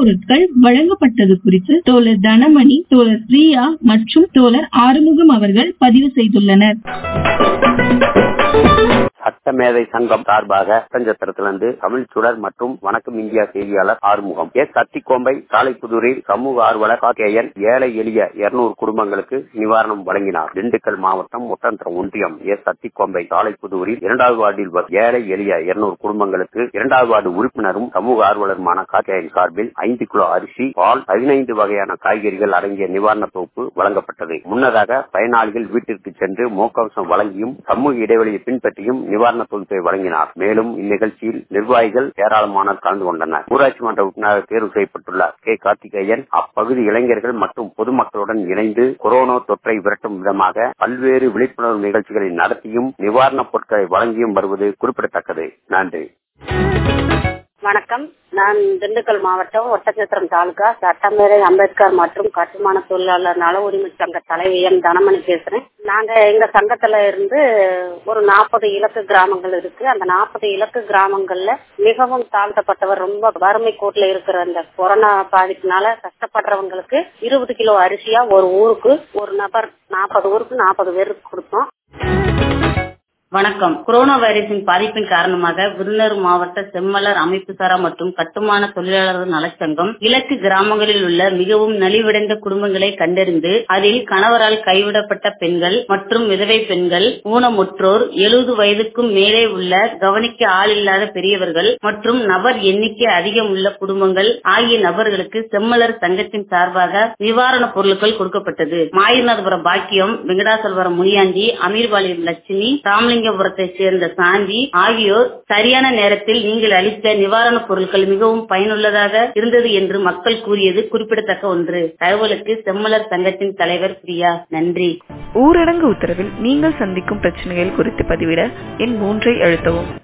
பொருட்கள் வழங்கப்பட்டது குறித்து தோழர் தனமணி தோழர் பிரியா மற்றும் தோழர் ஆறுமுகம் அவர்கள் பதிவு செய்துள்ளனர் சட்டமேதை சங்கம் சார்பாக பஞ்சத்திரத்திலிருந்து தமிழ் சுடர் மற்றும் வணக்கம் இந்தியா செய்தியாளர் ஆறுமுகம் எஸ் சத்திக்கோம்பை சாலைப்புதூரில் சமூக ஆர்வலர் காக்கேயன் ஏழை எளிய இருநூறு குடும்பங்களுக்கு நிவாரணம் வழங்கினார் திண்டுக்கல் மாவட்டம் ஒட்டந்திரம் ஒன்றியம் எஸ் சத்திக்கோம்பை சாலைப்புதூரில் இரண்டாவது வார்டில் வரும் ஏழை எளிய இருநூறு குடும்பங்களுக்கு இரண்டாவது வார்டு உறுப்பினரும் சமூக ஆர்வலருமான காக்கேயன் சார்பில் ஐந்து கிலோ அரிசி பால் பதினைந்து வகையான காய்கறிகள் அடங்கிய நிவாரண தொகுப்பு வழங்கப்பட்டது முன்னதாக பயனாளிகள் வீட்டிற்கு சென்று முகக்கவசம் வழங்கியும் சமூக இடைவெளியை பின்பற்றியும் நிவாரண தொகுப்பை வழங்கினார் மேலும் இந்நிகழ்ச்சியில் நிர்வாகிகள் ஏராளமானோர் கலந்து கொண்டனர் ஊராட்சி மன்ற உறுப்பினராக தேர்வு செய்யப்பட்டுள்ள கே கார்த்திகேயன் அப்பகுதி இளைஞர்கள் மற்றும் பொதுமக்களுடன் இணைந்து கொரோனா தொற்றை விரட்டும் விதமாக பல்வேறு விழிப்புணர்வு நிகழ்ச்சிகளை நடத்தியும் நிவாரணப் பொருட்களை வழங்கியும் வருவது குறிப்பிடத்தக்கது நன்றி வணக்கம் நான் திண்டுக்கல் மாவட்டம் ஒட்டச்சத்திரம் தாலுகா சட்டமேதை அம்பேத்கர் மற்றும் கட்டுமான தொழிலாளர் நல உரிமை சங்க தலைவி என் தனமணி பேசுறேன் நாங்க எங்க சங்கத்துல இருந்து ஒரு நாற்பது இலக்கு கிராமங்கள் இருக்கு அந்த நாற்பது இலக்கு கிராமங்கள்ல மிகவும் தாழ்த்தப்பட்டவர் ரொம்ப வறுமை கோட்டில் இருக்கிற அந்த கொரோனா பாதிப்புனால கஷ்டப்படுறவங்களுக்கு இருபது கிலோ அரிசியா ஒரு ஊருக்கு ஒரு நபர் நாற்பது ஊருக்கு நாற்பது பேருக்கு கொடுத்தோம் வணக்கம் கொரோனா வைரஸின் பாதிப்பின் காரணமாக விருதுநகர் மாவட்ட செம்மலர் அமைப்பு சாரா மற்றும் கட்டுமான தொழிலாளர்கள் நலச்சங்கம் இலக்கு கிராமங்களில் உள்ள மிகவும் நலிவடைந்த குடும்பங்களை கண்டறிந்து அதில் கணவரால் கைவிடப்பட்ட பெண்கள் மற்றும் விதவை பெண்கள் ஊனமுற்றோர் எழுபது வயதுக்கும் மேலே உள்ள கவனிக்க ஆள் இல்லாத பெரியவர்கள் மற்றும் நபர் எண்ணிக்கை அதிகம் உள்ள குடும்பங்கள் ஆகிய நபர்களுக்கு செம்மலர் சங்கத்தின் சார்பாக நிவாரணப் பொருட்கள் கொடுக்கப்பட்டது மாயூர்நாதபுரம் பாக்கியம் வெங்கடாசல்வரம் முனியாண்டி அமீர்பாளையம் லட்சுமி ராமலிங்க ராமலிங்கபுரத்தை சேர்ந்த சாந்தி ஆகியோர் சரியான நேரத்தில் நீங்கள் அளித்த நிவாரணப் பொருட்கள் மிகவும் பயனுள்ளதாக இருந்தது என்று மக்கள் கூறியது குறிப்பிடத்தக்க ஒன்று தகவலுக்கு செம்மலர் சங்கத்தின் தலைவர் பிரியா நன்றி ஊரடங்கு உத்தரவில் நீங்கள் சந்திக்கும் பிரச்சனைகள் குறித்து பதிவிட எண் மூன்றை அழுத்தவும்